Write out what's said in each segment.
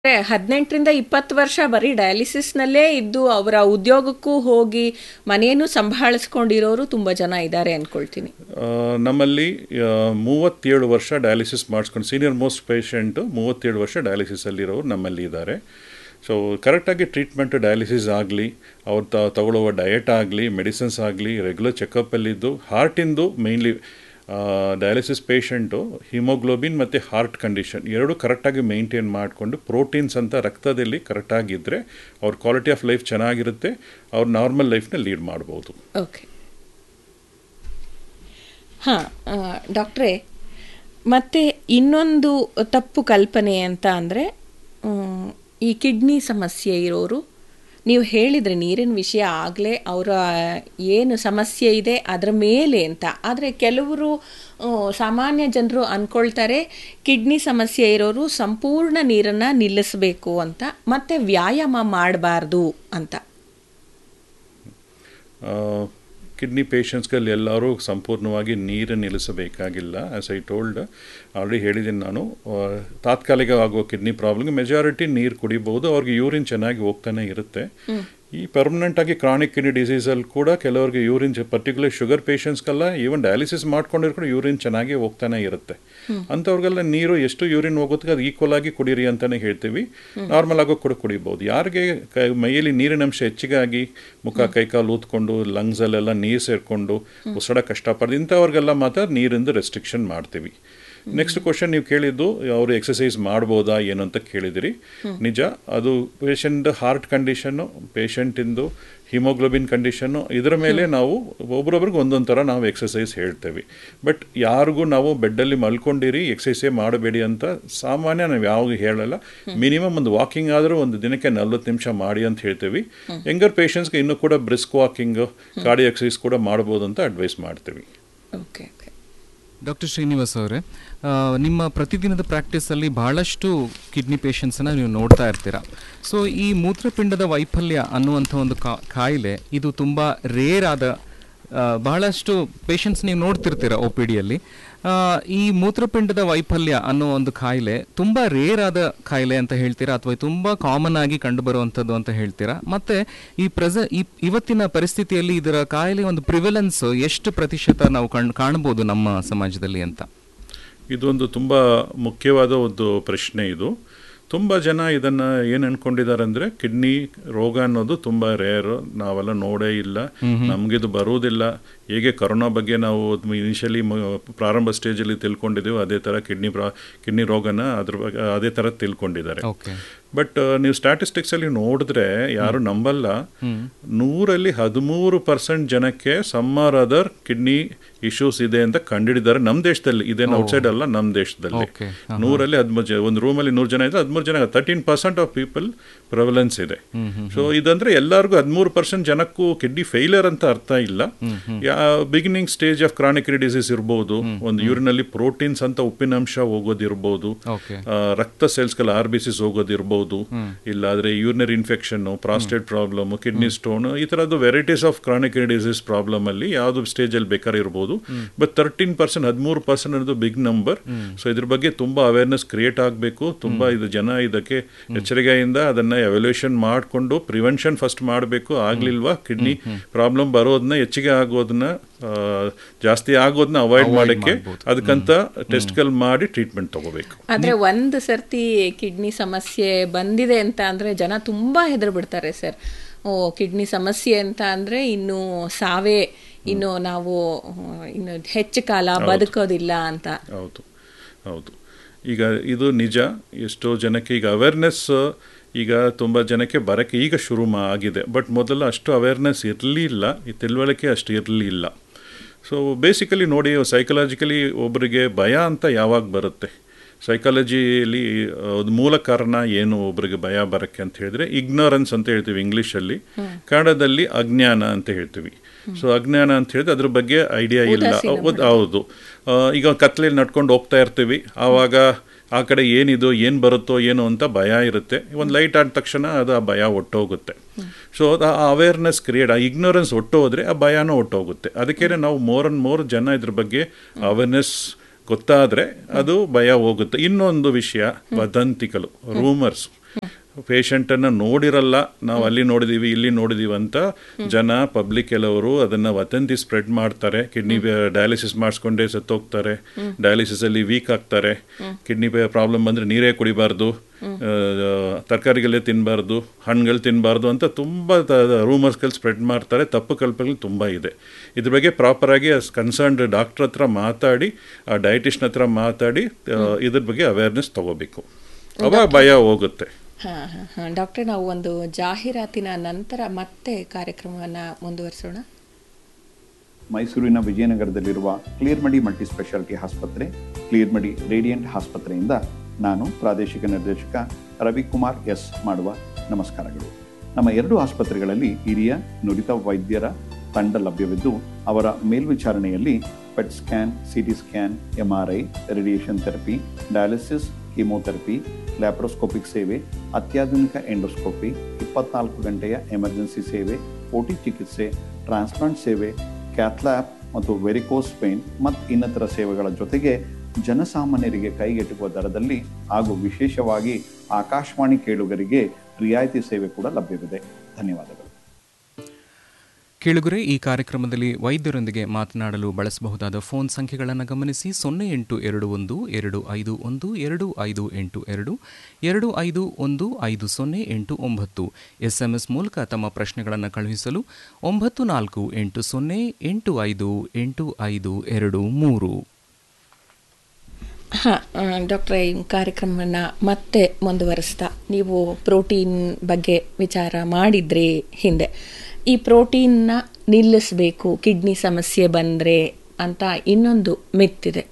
ಹದಿನೆಂಟರಿಂದ ಇಪ್ಪತ್ತು ವರ್ಷ ಬರೀ ಡಯಾಲಿಸಿಸ್ನಲ್ಲೇ ಇದ್ದು ಅವರ ಉದ್ಯೋಗಕ್ಕೂ ಹೋಗಿ ಮನೆಯನ್ನು ಸಂಭಾಳಿಸ್ಕೊಂಡಿರೋರು ತುಂಬ ಜನ ಇದ್ದಾರೆ ಅಂದ್ಕೊಳ್ತೀನಿ ಆ, ನಮ್ಮಲ್ಲಿ ಆ, ಮೂವತ್ತೇಳು ವರ್ಷ ಡಯಾಲಿಸಿಸ್ ಮಾಡಿಸ್ಕೊಂಡು ಸೀನಿಯರ್ ಮೋಸ್ಟ್ ಪೇಷಂಟು ಮೂವತ್ತೇಳು ವರ್ಷ ಡಯಾಲಿಸಿಸಲ್ಲಿರೋರು ನಮ್ಮಲ್ಲಿ ಇದ್ದಾರೆ ಸೊ ಕರೆಕ್ಟಾಗಿ ಟ್ರೀಟ್ಮೆಂಟ್ ಡಯಾಲಿಸಿಸ್ ಆಗಲಿ ಅವ್ರು ತ ತಗೊಳ್ಳುವ ಡಯಟ್ ಆಗಲಿ ಮೆಡಿಸಿನ್ಸ್ ಆಗಲಿ ರೆಗ್ಯುಲರ್ ಚೆಕಪ್ಪಲ್ಲಿದ್ದು ಹಾರ್ಟಿಂದು ಮೇಯ್ನ್ಲಿ ಡಯಾಲಿಸಿಸ್ ಪೇಷಂಟು ಹಿಮೋಗ್ಲೋಬಿನ್ ಮತ್ತು ಹಾರ್ಟ್ ಕಂಡೀಷನ್ ಎರಡು ಕರೆಕ್ಟಾಗಿ ಮೇಂಟೈನ್ ಮಾಡಿಕೊಂಡು ಪ್ರೋಟೀನ್ಸ್ ಅಂತ ರಕ್ತದಲ್ಲಿ ಕರೆಕ್ಟಾಗಿದ್ದರೆ ಅವ್ರ ಕ್ವಾಲಿಟಿ ಆಫ್ ಲೈಫ್ ಚೆನ್ನಾಗಿರುತ್ತೆ ಅವ್ರು ನಾರ್ಮಲ್ ಲೈಫ್ನ ಲೀಡ್ ಮಾಡ್ಬೋದು ಓಕೆ ಹಾಂ ಡಾಕ್ಟ್ರೇ ಮತ್ತೆ ಇನ್ನೊಂದು ತಪ್ಪು ಕಲ್ಪನೆ ಅಂತ ಅಂದರೆ ಈ ಕಿಡ್ನಿ ಸಮಸ್ಯೆ ಇರೋರು ನೀವು ಹೇಳಿದರೆ ನೀರಿನ ವಿಷಯ ಆಗಲೇ ಅವರ ಏನು ಸಮಸ್ಯೆ ಇದೆ ಅದರ ಮೇಲೆ ಅಂತ ಆದರೆ ಕೆಲವರು ಆ, ಸಾಮಾನ್ಯ ಜನರು ಅಂದ್ಕೊಳ್ತಾರೆ ಕಿಡ್ನಿ ಸಮಸ್ಯೆ ಇರೋರು ಸಂಪೂರ್ಣ ನೀರನ್ನು ನಿಲ್ಲಿಸಬೇಕು ಅಂತ ಮತ್ತು ವ್ಯಾಯಾಮ ಮಾಡಬಾರ್ದು ಅಂತ ಕಿಡ್ನಿ ಪೇಷಂಟ್ಸ್ಗಳಲ್ಲಿ ಎಲ್ಲರೂ ಸಂಪೂರ್ಣವಾಗಿ ನೀರು ನಿಲ್ಲಿಸಬೇಕಾಗಿಲ್ಲ ಆ್ಯಸ್ ಐ ಟೋಲ್ಡ್ ಆಲ್ರೆಡಿ ಹೇಳಿದ್ದೀನಿ ನಾನು ಆ, ತಾತ್ಕಾಲಿಕ ಆಗುವ ಕಿಡ್ನಿ ಪ್ರಾಬ್ಲಮ್ಗೆ ಮೆಜಾರಿಟಿ ನೀರು ಕುಡಿಬೋದು ಅವ್ರಿಗೆ ಯೂರಿನ್ ಚೆನ್ನಾಗಿ ಹೋಗ್ತಾನೆ ಇರುತ್ತೆ ಈ ಪರ್ಮನೆಂಟ್ ಆಗಿ ಕ್ರಾನಿಕ್ ಕಿಡ್ನಿ ಡಿಸೀಸಲ್ಲಿ ಕೂಡ ಕೆಲವರಿಗೆ ಯೂರಿನ್ ಪರ್ಟಿಕ್ಯುಲರ್ ಶುಗರ್ ಪೇಷಂಟ್ಸ್ಗೆಲ್ಲ ಈವನ್ ಡಯಾಲಿಸಿಸ್ ಮಾಡ್ಕೊಂಡಿರೋ ಕೂಡ ಯೂರಿನ್ ಚೆನ್ನಾಗಿ ಹೋಗ್ತಾನೆ ಇರುತ್ತೆ ಅಂಥವ್ರಿಗೆಲ್ಲ ನೀರು ಎಷ್ಟು ಯೂರಿನ್ ಹೋಗುತ್ತೆ ಅದು ಈಕ್ವಲ್ ಆಗಿ ಕುಡೀರಿ ಅಂತಲೇ ಹೇಳ್ತೀವಿ ನಾರ್ಮಲ್ ಆಗೋ ಕೂಡ ಕುಡಿಬೋದು ಯಾರಿಗೆ ಕೈ ಮೈಯಲ್ಲಿ ನೀರಿನ ಅಂಶ ಹೆಚ್ಚಿಗಾಗಿ ಮುಖ ಕೈಕಾಲು ಊದ್ಕೊಂಡು ಲಂಗ್ಸಲ್ಲೆಲ್ಲ ನೀರು ಸೇರಿಕೊಂಡು ಉಸಿಡ ಕಷ್ಟಪಡ್ದು ಇಂಥವ್ರಿಗೆಲ್ಲ ಮಾತ್ರ ನೀರಿಂದು ರೆಸ್ಟ್ರಿಕ್ಷನ್ ಮಾಡ್ತೀವಿ ನೆಕ್ಸ್ಟ್ ಕ್ವಶನ್ ನೀವು ಕೇಳಿದ್ದು ಅವರು ಎಕ್ಸಸೈಸ್ ಮಾಡ್ಬೋದಾ ಏನು ಅಂತ ಕೇಳಿದಿರಿ ನಿಜ ಅದು ಪೇಷಂಟ್ ಹಾರ್ಟ್ ಕಂಡೀಷನ್ನು ಪೇಷಂಟಿಂದು ಹಿಮೋಗ್ಲೋಬಿನ್ ಕಂಡೀಷನ್ನು ಇದರ ಮೇಲೆ ನಾವು ಒಬ್ರೊಬ್ರಿಗೆ ಒಂದೊಂದು ಥರ ನಾವು ಎಕ್ಸಸೈಸ್ ಹೇಳ್ತೇವೆ ಬಟ್ ಯಾರಿಗೂ ನಾವು ಬೆಡ್ಡಲ್ಲಿ ಮಲ್ಕೊಂಡಿರಿ ಎಕ್ಸಸೈಸೇ ಮಾಡಬೇಡಿ ಅಂತ ಸಾಮಾನ್ಯ ನಾವು ಯಾವಾಗ ಹೇಳಲ್ಲ ಮಿನಿಮಮ್ ಒಂದು ವಾಕಿಂಗ್ ಆದರೂ ಒಂದು ದಿನಕ್ಕೆ ನಲ್ವತ್ತು ನಿಮಿಷ ಮಾಡಿ ಅಂತ ಹೇಳ್ತೀವಿ ಯಂಗರ್ ಪೇಷಂಟ್ಸ್ಗೆ ಇನ್ನೂ ಕೂಡ ಬ್ರಿಸ್ಕ್ ವಾಕಿಂಗ್ ಗಾಡಿ ಎಕ್ಸಸೈಸ್ ಕೂಡ ಮಾಡ್ಬೋದು ಅಂತ ಅಡ್ವೈಸ್ ಮಾಡ್ತೀವಿ ಓಕೆ ಓಕೆ ಡಾಕ್ಟರ್ ಶ್ರೀನಿವಾಸ್ ಅವರೇ ಆ, ನಿಮ್ಮ ಪ್ರತಿದಿನದ ಪ್ರಾಕ್ಟೀಸಲ್ಲಿ ಬಹಳಷ್ಟು ಕಿಡ್ನಿ ಪೇಷಂಟ್ಸನ್ನು ನೀವು ನೋಡ್ತಾ ಇರ್ತೀರಾ ಸೊ ಈ ಮೂತ್ರಪಿಂಡದ ವೈಫಲ್ಯ ಅನ್ನುವಂಥ ಒಂದು ಕಾ ಕಾಯಿಲೆ ಇದು ತುಂಬ ರೇರ್ ಆದ ಆ, ಬಹಳಷ್ಟು ಪೇಷಂಟ್ಸ್ ನೀವು ನೋಡ್ತಿರ್ತೀರ ಒ ಪಿ ಡಿಯಲ್ಲಿ ಈ ಮೂತ್ರಪಿಂಡದ ವೈಫಲ್ಯ ಅನ್ನೋ ಒಂದು ಕಾಯಿಲೆ ತುಂಬ ರೇರ್ ಆದ ಕಾಯಿಲೆ ಅಂತ ಹೇಳ್ತೀರಾ ಅಥವಾ ತುಂಬ ಕಾಮನ್ ಆಗಿ ಕಂಡುಬರುವಂಥದ್ದು ಅಂತ ಹೇಳ್ತೀರಾ ಮತ್ತೆ ಈ ಪ್ರೆಸ ಈ ಇವತ್ತಿನ ಪರಿಸ್ಥಿತಿಯಲ್ಲಿ ಇದರ ಕಾಯಿಲೆ ಒಂದು ಪ್ರಿವೆಲೆನ್ಸ್ ಎಷ್ಟು ಪ್ರತಿಶತ ನಾವು ಕಣ್ ಕಾಣ್ಬೋದು ನಮ್ಮ ಸಮಾಜದಲ್ಲಿ ಅಂತ ಇದೊಂದು ತುಂಬ ಮುಖ್ಯವಾದ ಒಂದು ಪ್ರಶ್ನೆ ಇದು ತುಂಬ ಜನ ಇದನ್ನು ಏನು ಅನ್ಕೊಂಡಿದ್ದಾರೆ ಅಂದರೆ ಕಿಡ್ನಿ ರೋಗ ಅನ್ನೋದು ತುಂಬ ರೇರ್ ನಾವೆಲ್ಲ ನೋಡೇ ಇಲ್ಲ ನಮಗಿದು ಬರುವುದಿಲ್ಲ ಹೇಗೆ ಕೊರೋನಾ ಬಗ್ಗೆ ನಾವು ಇನಿಷಿಯಲಿ ಪ್ರಾರಂಭ ಸ್ಟೇಜಲ್ಲಿ ತಿಳ್ಕೊಂಡಿದ್ದೀವಿ ಅದೇ ಥರ ಕಿಡ್ನಿ ಪ್ರಾ ಕಿಡ್ನಿ ರೋಗನ ಅದ್ರ ಬಗ್ಗೆ ಅದೇ ಥರ ತಿಳ್ಕೊಂಡಿದ್ದಾರೆ ಓಕೆ ಬಟ್ ನೀವು ಸ್ಟ್ಯಾಟಿಸ್ಟಿಕ್ಸಲ್ಲಿ ನೋಡಿದ್ರೆ ಯಾರು ನಂಬಲ್ಲ ನೂರಲ್ಲಿ ಹದಿಮೂರು ಪರ್ಸೆಂಟ್ ಜನಕ್ಕೆ some or other kidney issues ಇದೆ ಅಂತ ಕಂಡಿಡಿದ್ದಾರೆ ನಮ್ಮ ದೇಶದಲ್ಲಿ ಇದೇನು ಔಟ್ಸೈಡ್ ಅಲ್ಲ ನಮ್ಮ ದೇಶದಲ್ಲಿ Okay. ನೂರಲ್ಲಿ ಹದಿಮೂರು ಜನ ಒಂದು ರೂಮಲ್ಲಿ ನೂರು ಜನ ಇದ್ರೆ ಹದಿಮೂರು ಜನ thirteen percent of people prevalence ಇದೆ ಸೊ ಇದಂದ್ರೆ ಎಲ್ಲರಿಗೂ ಹದಿಮೂರು ಪರ್ಸೆಂಟ್ ಜನಕ್ಕೂ ಕಿಡ್ನಿ ಫೇಲಿಯರ್ ಅಂತ ಅರ್ಥ ಇಲ್ಲ beginning stage of chronic disease ಇರ್ಬೋದು ಒಂದು ಯೂರಿನಲ್ಲಿ ಪ್ರೋಟೀನ್ಸ್ ಅಂತ ಉಪ್ಪಿನಾಂಶ ಹೋಗೋದಿರ್ಬೋದು ಓಕೆ ಆ, ರಕ್ತ ಸೆಲ್ಸ್ಗಳ ಆರ್ ಬಿ ಸಿಸ್ ಹೋಗೋದಿರ್ಬೋದು ಇಲ್ಲಾದ್ರೆ urinary infection prostate problem kidney stone ಈ ತರದ್ದು varieties of chronic disease problem ಅಲ್ಲಿ ಯಾವ್ದು ಸ್ಟೇಜ್ ಅಲ್ಲಿ ಬೇಕಾದ್ರೆ ಇರ್ಬೋದು ಬಟ್ ತರ್ಟೀನ್ ಪರ್ಸೆಂಟ್ ಹದಿಮೂರು ಪರ್ಸೆಂಟ್ ಅನ್ನೋದು ಬಿಗ್ ನಂಬರ್ ಸೊ ಇದ್ರ ಬಗ್ಗೆ ತುಂಬಾ ಅವೇರ್ನೆಸ್ ಕ್ರಿಯೇಟ್ ಆಗಬೇಕು ತುಂಬಾ ಇದು ಜನ ಇದಕ್ಕೆ ಎಚ್ಚರಿಕೆಯಿಂದ ಅದನ್ನ ಎವ್ಯಾಲ್ಯೂಯೇಷನ್ ಮಾಡಿಕೊಂಡು ಪ್ರಿವೆನ್ಷನ್ ಫಸ್ಟ್ ಮಾಡಬೇಕು ಆಗ್ಲಿಲ್ವಾ ಕಿಡ್ನಿ ಪ್ರಾಬ್ಲಮ್ ಬರೋದನ್ನ ಹೆಚ್ಚಿಗೆ ಆಗೋದನ್ನ ಆ, ಜಾಸ್ತಿ ಆಗೋದನ್ನ ಅವಾಯ್ಡ್ ಮಾಡೋಕ್ಕೆ ಅದಕ್ಕಂತ ಟೆಸ್ಟ್ಗಳು ಮಾಡಿ ಟ್ರೀಟ್ಮೆಂಟ್ ತಗೋಬೇಕು ಆದರೆ ಒಂದು ಸರ್ತಿ ಕಿಡ್ನಿ ಸಮಸ್ಯೆ ಬಂದಿದೆ ಅಂತ ಅಂದರೆ ಜನ ತುಂಬ ಹೆದರು ಬಿಡ್ತಾರೆ ಸರ್ ಓ ಕಿಡ್ನಿ ಸಮಸ್ಯೆ ಅಂತ ಅಂದರೆ ಇನ್ನು ಸಾವೇ ಇನ್ನು ನಾವು ಹ್ಮ್, ಇನ್ನು ಹೆಚ್ಚು ಕಾಲ ಬದುಕೋದಿಲ್ಲ ಅಂತ ಹೌದು ಹೌದು ಈಗ ಇದು ನಿಜ ಎಷ್ಟೋ ಜನಕ್ಕೆ ಈಗ ಅವೇರ್ನೆಸ್ ಈಗ ತುಂಬ ಜನಕ್ಕೆ ಬರೋಕ್ಕೆ ಈಗ ಶುರು ಮಾ ಆಗಿದೆ ಬಟ್ ಮೊದಲು ಅಷ್ಟು ಅವೇರ್ನೆಸ್ ಇರಲಿಲ್ಲ ಈ ತಿಳುವಳಿಕೆ ಅಷ್ಟು ಇರಲಿಲ್ಲ ಸೊ ಬೇಸಿಕಲಿ ನೋಡಿ ಸೈಕಲಾಜಿಕಲಿ ಒಬ್ಬರಿಗೆ ಭಯ ಅಂತ ಯಾವಾಗ ಬರುತ್ತೆ ಸೈಕಾಲಜಿಯಲ್ಲಿ ಒಂದು ಮೂಲ ಕಾರಣ ಏನು ಒಬ್ಬರಿಗೆ ಭಯ ಬರೋಕ್ಕೆ ಅಂತ ಹೇಳಿದ್ರೆ ಇಗ್ನೋರೆನ್ಸ್ ಅಂತ ಹೇಳ್ತೀವಿ ಇಂಗ್ಲೀಷಲ್ಲಿ ಕನ್ನಡದಲ್ಲಿ ಅಜ್ಞಾನ ಅಂತ ಹೇಳ್ತೀವಿ ಸೊ ಅಜ್ಞಾನ ಅಂತ ಹೇಳಿದ್ರೆ ಅದ್ರ ಬಗ್ಗೆ ಐಡಿಯಾ ಇಲ್ಲ ಹೌದು- ಹೌದು ಆ, ಈಗ ಕತ್ಲೆಯಲ್ಲಿ ನಡ್ಕೊಂಡು ಹೋಗ್ತಾ ಇರ್ತೀವಿ ಆವಾಗ ಆ ಕಡೆ ಏನಿದು ಏನು ಬರುತ್ತೋ ಏನೋ ಅಂತ ಭಯ ಇರುತ್ತೆ ಒಂದು ಲೈಟ್ ಆದ ತಕ್ಷಣ ಅದು ಆ ಭಯ ಒಟ್ಟೋಗುತ್ತೆ ಸೊ ಆ ಅವೇರ್ನೆಸ್ ಕ್ರಿಯೇಟ್ ಆ ಇಗ್ನೋರೆನ್ಸ್ ಒಟ್ಟೋದ್ರೆ ಆ ಭಯನೂ ಒಟ್ಟೋಗುತ್ತೆ ಅದಕ್ಕೆ ನಾವು ಮೋರ್ ಅಂಡ್ ಮೋರ್ ಜನ ಇದ್ರ ಬಗ್ಗೆ ಅವೇರ್ನೆಸ್ ಗೊತ್ತಾದರೆ ಅದು ಭಯ ಹೋಗುತ್ತೆ ಇನ್ನೊಂದು ವಿಷಯ ವದಂತಿಗಳು ರೂಮರ್ಸ್ ಪೇಷಂಟನ್ನು ನೋಡಿರಲ್ಲ ನಾವು ಅಲ್ಲಿ ನೋಡಿದೀವಿ ಇಲ್ಲಿ ನೋಡಿದೀವಿ ಅಂತ ಜನ ಪಬ್ಲಿಕ್ ಕೆಲವರು ಅದನ್ನು ವದಂತಿ ಸ್ಪ್ರೆಡ್ ಮಾಡ್ತಾರೆ ಕಿಡ್ನಿ ಡಯಾಲಿಸಿಸ್ ಮಾಡಿಸ್ಕೊಂಡೇ ಸತ್ತೋಗ್ತಾರೆ ಡಯಾಲಿಸಿಸ್ ಅಲ್ಲಿ ವೀಕ್ ಆಗ್ತಾರೆ ಕಿಡ್ನಿ ಪ್ರಾಬ್ಲಮ್ ಬಂದರೆ ನೀರೇ ಕುಡಿಬಾರ್ದು ತರಕಾರಿಗಳೇ ತಿನ್ನಬಾರ್ದು ಹಣ್ಣುಗಳು ತಿನ್ನಬಾರ್ದು ಅಂತ ತುಂಬ ರೂಮರ್ಸ್ಗಳು ಸ್ಪ್ರೆಡ್ ಮಾಡ್ತಾರೆ ತಪ್ಪು ಕಲ್ಪನೆಗಳು ತುಂಬ ಇದೆ ಇದ್ರ ಬಗ್ಗೆ ಪ್ರಾಪರಾಗಿ ಕನ್ಸರ್ನ್ಡ್ ಡಾಕ್ಟ್ರ್ ಹತ್ರ ಮಾತಾಡಿ ಆ ಡಯಟಿಷನ್ ಹತ್ರ ಮಾತಾಡಿ ಆ, ಇದ್ರ ಬಗ್ಗೆ ಅವೇರ್ನೆಸ್ ತಗೋಬೇಕು ಅವಾಗ ಭಯ ಹೋಗುತ್ತೆ ಹಾಂ ಹಾಂ ಹಾಂ ಡಾಕ್ಟ್ರೆ ನಾವು ಒಂದು ಜಾಹೀರಾತಿನ ನಂತರ ಮತ್ತೆ ಕಾರ್ಯಕ್ರಮವನ್ನು ಮುಂದುವರಿಸೋಣ ಮೈಸೂರಿನ ವಿಜಯನಗರದಲ್ಲಿರುವ ಕ್ಲಿಯರ್ಮಡಿ ಮಲ್ಟಿ ಸ್ಪೆಷಾಲಿಟಿ ಆಸ್ಪತ್ರೆ ಕ್ಲಿಯರ್ಮಡಿ ರೇಡಿಯಂಟ್ ಆಸ್ಪತ್ರೆಯಿಂದ ನಾನು ಪ್ರಾದೇಶಿಕ ನಿರ್ದೇಶಕ ರವಿಕುಮಾರ್ ಎಸ್ ಮಾಡುವ ನಮಸ್ಕಾರಗಳು ನಮ್ಮ ಎರಡು ಆಸ್ಪತ್ರೆಗಳಲ್ಲಿ ಹಿರಿಯ ನುರಿತ ವೈದ್ಯರ ತಂಡ ಲಭ್ಯವಿದ್ದು ಅವರ ಮೇಲ್ವಿಚಾರಣೆಯಲ್ಲಿ PET scan CT scan MRI radiation therapy dialysis chemotherapy laparoscopic ಸೇವೆ ಅತ್ಯಾಧುನಿಕ ಎಂಡೋಸ್ಕೋಪಿ ಇಪ್ಪತ್ನಾಲ್ಕು ಗಂಟೆಯ ಎಮರ್ಜೆನ್ಸಿ ಸೇವೆ ಓಟಿ ಚಿಕಿತ್ಸೆ ಟ್ರಾನ್ಸ್ಪ್ಲಾಂಟ್ ಸೇವೆ ಕ್ಯಾಥ್ಲ್ಯಾಪ್ ಮತ್ತು ವೆರಿಕೋಸ್ ಪೇನ್ ಮತ್ತು ಇನ್ನಿತರ ಸೇವೆಗಳ ಜೊತೆಗೆ ಜನಸಾಮಾನ್ಯರಿಗೆ ಕೈಗೆಟುಕುವ ದರದಲ್ಲಿ ಹಾಗೂ ವಿಶೇಷವಾಗಿ ಆಕಾಶವಾಣಿ ಕೇಳುಗರಿಗೆ ರಿಯಾಯಿತಿ ಸೇವೆ ಕೂಡ ಲಭ್ಯವಿದೆ ಧನ್ಯವಾದಗಳು ಕೇಳುಗರೆ ಈ ಕಾರ್ಯಕ್ರಮದಲ್ಲಿ ವೈದ್ಯರೊಂದಿಗೆ ಮಾತನಾಡಲು ಬಳಸಬಹುದಾದ ಫೋನ್ ಸಂಖ್ಯೆಗಳನ್ನು ಗಮನಿಸಿ ಸೊನ್ನೆ ಎಂಟು ಎರಡು ಒಂದು ಎರಡು ಐದು ಒಂದು ಎರಡು ಐದು ಎಂಟು ಎರಡು ಎರಡು ಐದು ಒಂದು ಐದು ಸೊನ್ನೆ ಎಂಟು ಒಂಬತ್ತು ಎಸ್ಎಂಎಸ್ ಮೂಲಕ ತಮ್ಮ ಪ್ರಶ್ನೆಗಳನ್ನು ಕಳುಹಿಸಲು ಒಂಬತ್ತು ನಾಲ್ಕು ಎಂಟು ಸೊನ್ನೆ ಎಂಟು ಐದು ಎಂಟು ಐದು ಎರಡು ಮೂರು ಹಾಂ ಡಾಕ್ಟ್ರೆ ಈ ಕಾರ್ಯಕ್ರಮವನ್ನು ಮತ್ತೆ ಮುಂದುವರಿಸ್ತಾ ನೀವು ಪ್ರೋಟೀನ್ ಬಗ್ಗೆ ವಿಚಾರ ಮಾಡಿದ್ರಿ ಹಿಂದೆ ಈ ಪ್ರೋಟೀನ್ನ ನಿಲ್ಲಿಸಬೇಕು ಕಿಡ್ನಿ ಸಮಸ್ಯೆ ಬಂದರೆ ಅಂತ ಇನ್ನೊಂದು ಮಿತ್ತಿದೆ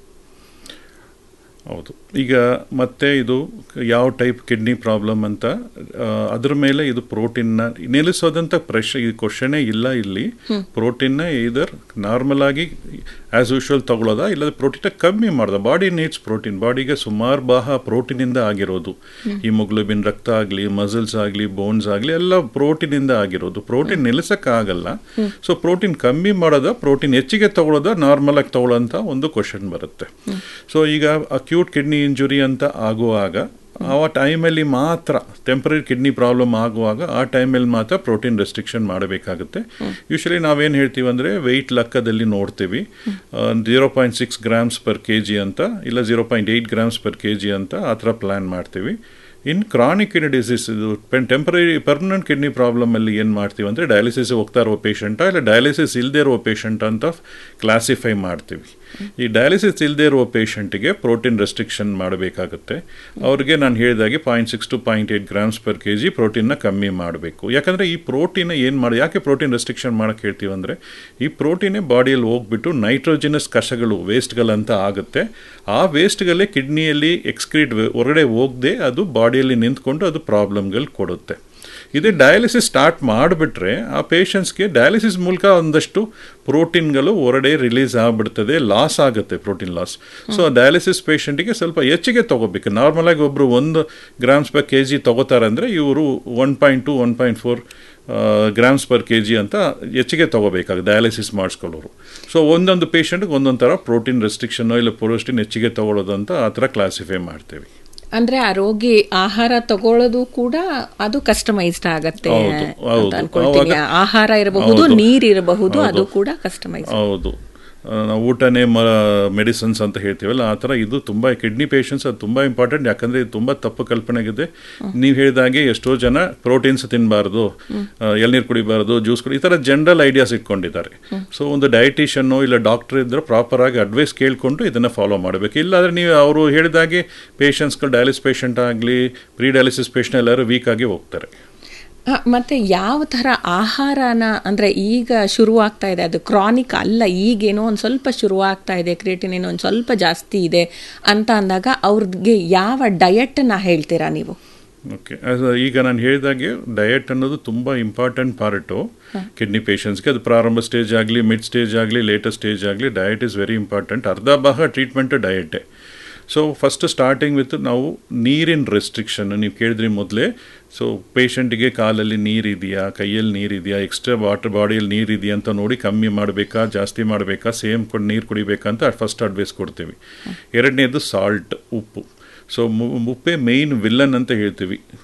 ಹೌದು ಈಗ ಮತ್ತೆ ಇದು ಯಾವ ಟೈಪ್ ಕಿಡ್ನಿ ಪ್ರಾಬ್ಲಮ್ ಅಂತ ಆ, ಅದ್ರ ಮೇಲೆ ಇದು ಪ್ರೋಟೀನ್ನ ನಿಲ್ಲಿಸೋದಂತ ಪ್ರಶ್ನೆ ಈ ಕ್ವಶನೇ ಇಲ್ಲ ಇಲ್ಲಿ ಪ್ರೋಟೀನ್ನ ಇದರ್ ನಾರ್ಮಲ್ ಆಗಿ ಆಸ್ ಯೂಶುವಲ್ ತಗೊಳ್ಳೋದ ಇಲ್ಲ ಪ್ರೋಟೀನ್ ಕಮ್ಮಿ ಮಾಡೋದ ಬಾಡಿ ನೀಡ್ಸ್ ಪ್ರೋಟೀನ್ ಬಾಡಿಗೆ ಸುಮಾರು ಭಾಗ ಪ್ರೋಟೀನಿಂದ ಆಗಿರೋದು ಹಿಮೋಗ್ಲೋಬಿನ್ ರಕ್ತ ಆಗಲಿ ಮಸಲ್ಸ್ ಆಗಲಿ ಬೋನ್ಸ್ ಆಗಲಿ ಎಲ್ಲ ಪ್ರೋಟೀನಿಂದ ಆಗಿರೋದು ಪ್ರೋಟೀನ್ ನಿಲ್ಲಿಸಕ್ಕಾಗಲ್ಲ ಸೊ ಪ್ರೋಟೀನ್ ಕಮ್ಮಿ ಮಾಡೋದ ಪ್ರೋಟೀನ್ ಹೆಚ್ಚಿಗೆ ತಗೊಳ್ಳೋದ ನಾರ್ಮಲ್ ಆಗಿ ತಗೊಳ್ಳೋಂಥ ಒಂದು ಕ್ವಶನ್ ಬರುತ್ತೆ ಸೊ ಈಗ ಅಕ್ಯೂಟ್ ಕಿಡ್ನಿ ಇಂಜುರಿ ಅಂತ ಆಗುವಾಗ ಆ ಟೈಮಲ್ಲಿ ಮಾತ್ರ ಟೆಂಪರರಿ ಕಿಡ್ನಿ ಪ್ರಾಬ್ಲಮ್ ಆಗುವಾಗ ಆ ಟೈಮಲ್ಲಿ ಮಾತ್ರ ಪ್ರೋಟೀನ್ ರೆಸ್ಟ್ರಿಕ್ಷನ್ ಮಾಡಬೇಕಾಗುತ್ತೆ ಯೂಶಲಿ ನಾವೇನು ಹೇಳ್ತೀವಿ ಅಂದರೆ ವೆಯ್ಟ್ ಲೆಕ್ಕದಲ್ಲಿ ನೋಡ್ತೀವಿ zero point six grams per K G ಅಂತ ಇಲ್ಲ zero point eight grams per K G ಅಂತ ಆ ಥರ ಪ್ಲ್ಯಾನ್ ಮಾಡ್ತೀವಿ ಇನ್ ಕ್ರಾನಿಕ್ ಕಿಡ್ನಿ ಡಿಸೀಸ್ ಇದು ಟೆಂಪರರಿ ಪರ್ಮನೆಂಟ್ ಕಿಡ್ನಿ ಪ್ರಾಬ್ಲಮಲ್ಲಿ ಏನು ಮಾಡ್ತೀವಿ ಅಂದರೆ ಡಯಾಲಿಸಿಸ್ ಹೋಗ್ತಾ ಇರೋ ಪೇಷಂಟ ಇಲ್ಲ ಡಯಾಲಿಸಿಸ್ ಇಲ್ಲದೆ ಇರೋ ಪೇಷಂಟ್ ಅಂತ ಕ್ಲಾಸಿಫೈ ಮಾಡ್ತೀವಿ ಈ ಡಯಾಲಿಸಿಸ್ ಇಲ್ಲದೆ ಇರುವ ಪೇಷಂಟಿಗೆ ಪ್ರೋಟೀನ್ ರೆಸ್ಟ್ರಿಕ್ಷನ್ ಮಾಡಬೇಕಾಗುತ್ತೆ ಅವ್ರಿಗೆ ನಾನು ಹೇಳಿದಾಗೆ point six to point eight grams per K G ಪ್ರೋಟೀನ್ನ ಕಮ್ಮಿ ಮಾಡಬೇಕು ಯಾಕಂದರೆ ಈ ಪ್ರೋಟೀನ್ ಏನು ಮಾಡಿ ಯಾಕೆ ಪ್ರೋಟೀನ್ ರೆಸ್ಟ್ರಿಕ್ಷನ್ ಮಾಡೋಕ್ಕೆ ಹೇಳ್ತೀವಿ ಅಂದರೆ ಈ ಪ್ರೋಟೀನೇ ಬಾಡಿಯಲ್ಲಿ ಹೋಗ್ಬಿಟ್ಟು ನೈಟ್ರೋಜಿನಸ್ ಕಷಗಳು ವೇಸ್ಟ್ಗಳಂತ ಆಗುತ್ತೆ ಆ ವೇಸ್ಟ್ಗಳೇ ಕಿಡ್ನಿಯಲ್ಲಿ ಎಕ್ಸ್ಕ್ರೀಟ್ ಹೊರಗಡೆ ಹೋಗದೆ ಅದು ಬಾಡಿಯಲ್ಲಿ ನಿಂತ್ಕೊಂಡು ಅದು ಪ್ರಾಬ್ಲಮ್ಗಳು ಕೊಡುತ್ತೆ ಇದೇ ಡಯಾಲಿಸಿಸ್ ಸ್ಟಾರ್ಟ್ ಮಾಡಿಬಿಟ್ರೆ ಆ ಪೇಷಂಟ್ಸ್ಗೆ ಡಯಾಲಿಸಿಸ್ ಮೂಲಕ ಒಂದಷ್ಟು ಪ್ರೋಟೀನ್ಗಳು ಹೊರಡೆ ರಿಲೀಸ್ ಆಗಿಬಿಡ್ತದೆ ಲಾಸ್ ಆಗುತ್ತೆ ಪ್ರೋಟೀನ್ ಲಾಸ್ ಸೊ ಡಯಾಲಿಸಿಸ್ ಪೇಷಂಟಿಗೆ ಸ್ವಲ್ಪ ಹೆಚ್ಚಿಗೆ ತೊಗೋಬೇಕು ನಾರ್ಮಲಾಗಿ ಒಬ್ಬರು ಒಂದು ಗ್ರಾಮ್ಸ್ ಪರ್ ಕೆ ಜಿ ತೊಗೋತಾರೆ ಅಂದರೆ ಇವರು one point two one point four grams per K G ಅಂತ ಹೆಚ್ಚಿಗೆ ತೊಗೋಬೇಕಾಗುತ್ತೆ ಡಯಾಲಿಸಿಸ್ ಮಾಡಿಸ್ಕೊಳ್ಳೋರು ಸೊ ಒಂದೊಂದು ಪೇಷಂಟ್ಗೆ ಒಂದೊಂದು ಥರ ಪ್ರೋಟೀನ್ ರೆಸ್ಟ್ರಿಕ್ಷನ್ ಇಲ್ಲ ಪ್ರೋಟೀನ್ ಹೆಚ್ಚಿಗೆ ತೊಗೊಳ್ಳೋದು ಅಂತ ಆ ಥರ ಕ್ಲಾಸಿಫೈ ಮಾಡ್ತೀವಿ ಅಂದ್ರೆ ಆ ರೋಗಿ ಆಹಾರ ತಗೊಳ್ಳೋದು ಕೂಡ ಅದು ಕಸ್ಟಮೈಸ್ಡ್ ಆಗತ್ತೆ ಹೌದು, ಅಂತ ಹೌದು. ಅನ್ಕೊಳ್ತೀನಿ ಅವಾಗ- ಆಹಾರ ಇರಬಹುದು ಹೌದು. ನೀರ್ ಇರಬಹುದು ಅದು ಹೌದು. ಕೂಡ ಕಸ್ಟಮೈಸ್ ಹೌದು ಆ, ನಾವು ಊಟನೇ ಮ ಮೆಡಿಸಿನ್ಸ್ ಅಂತ ಹೇಳ್ತೀವಲ್ಲ ಆ ಥರ ಇದು ತುಂಬ ಕಿಡ್ನಿ ಪೇಷಂಟ್ಸ್ ಅದು ತುಂಬ ಇಂಪಾರ್ಟೆಂಟ್ ಯಾಕಂದರೆ ಇದು ತುಂಬ ತಪ್ಪು ಕಲ್ಪನೆ ಆಗಿದೆ ನೀವು ಹೇಳಿದಾಗೆ ಎಷ್ಟೋ ಜನ ಪ್ರೋಟೀನ್ಸ್ ತಿನ್ನಬಾರ್ದು ಎಳ್ನೀರು ಕುಡಿಬಾರ್ದು ಜ್ಯೂಸ್ ಕುಡಿ ಈ ಥರ ಜನರಲ್ ಐಡಿಯಾಸ್ ಇಟ್ಕೊಂಡಿದ್ದಾರೆ ಸೊ ಒಂದು ಡಯಟಿಷನ್ನು ಇಲ್ಲ ಡಾಕ್ಟರ್ ಇದ್ದರೆ ಪ್ರಾಪರಾಗಿ ಅಡ್ವೈಸ್ ಕೇಳಿಕೊಂಡು ಇದನ್ನು ಫಾಲೋ ಮಾಡಬೇಕು ಇಲ್ಲಾಂದರೆ ನೀವು ಅವರು ಹೇಳಿದಾಗೆ ಪೇಷಂಟ್ಸ್ಗಳು ಡಯಾಲಿಸ್ ಪೇಷಂಟ್ ಆಗಲಿ ಪ್ರೀ ಡಯಾಲಿಸಿಸ್ ಪೇಷಂಟ್ ಎಲ್ಲರೂ ವೀಕ್ ಆಗಿ ಹೋಗ್ತಾರೆ ಆ, ಮತ್ತೆ ಯಾವ ಥರ ಆಹಾರನ ಅಂದರೆ ಈಗ ಶುರುವಾಗ್ತಾ ಇದೆ ಅದು ಕ್ರಾನಿಕ್ ಅಲ್ಲ ಈಗೇನೋ ಒಂದು ಸ್ವಲ್ಪ ಶುರುವಾಗ್ತಾ ಇದೆ ಕ್ರಿಯೇಟಿನ್ ಒಂದು ಸ್ವಲ್ಪ ಜಾಸ್ತಿ ಇದೆ ಅಂತ ಅಂದಾಗ ಅವ್ರಿಗೆ ಯಾವ ಡಯಟನ್ನ ಹೇಳ್ತೀರಾ ನೀವು ಓಕೆ ಈಗ ನಾನು ಹೇಳಿದಾಗೆ ಡಯಟ್ ಅನ್ನೋದು ತುಂಬ ಇಂಪಾರ್ಟೆಂಟ್ ಪಾರ್ಟು ಕಿಡ್ನಿ ಪೇಷಂಟ್ಸ್ಗೆ ಅದು ಪ್ರಾರಂಭ ಸ್ಟೇಜ್ ಆಗಲಿ ಮಿಡ್ ಸ್ಟೇಜ್ ಆಗಲಿ ಲೇಟೆಸ್ಟ್ ಸ್ಟೇಜ್ ಆಗಲಿ ಡಯಟ್ ಇಸ್ ವೆರಿ ಇಂಪಾರ್ಟೆಂಟ್ ಅರ್ಧ ಭಾಗ ಟ್ರೀಟ್ಮೆಂಟ್ ಡಯಟೇ ಸೊ ಫಸ್ಟ್ ಸ್ಟಾರ್ಟಿಂಗ್ ವಿತ್ ನಾವು ನೀರಿನ ರೆಸ್ಟ್ರಿಕ್ಷನ್ ನೀವು ಕೇಳಿದ್ರಿ ಮೊದಲೇ ಸೊ ಪೇಷಂಟಿಗೆ ಕಾಲಲ್ಲಿ ನೀರಿದೆಯಾ ಕೈಯಲ್ಲಿ ನೀರಿದೆಯಾ ಎಕ್ಸ್ಟ್ರಾ ವಾಟರ್ ಬಾಡಿಯಲ್ಲಿ ನೀರಿದೆಯಾ ಅಂತ ನೋಡಿ ಕಮ್ಮಿ ಮಾಡಬೇಕಾ ಜಾಸ್ತಿ ಮಾಡಬೇಕಾ ಸೇಮ್ ಕೊಡು ನೀರು ಕುಡಿಬೇಕಾ ಅಂತ ಫಸ್ಟ್ ಅಡ್ವೈಸ್ ಕೊಡ್ತೀವಿ ಎರಡನೇದು ಸಾಲ್ಟ್ ಉಪ್ಪು ಸೊ ಮುಪ್ಪೆ ಮೇಯ್ನ್ ವಿಲ್ಲನ್ ಅಂತ ಹೇಳ್ತೀವಿ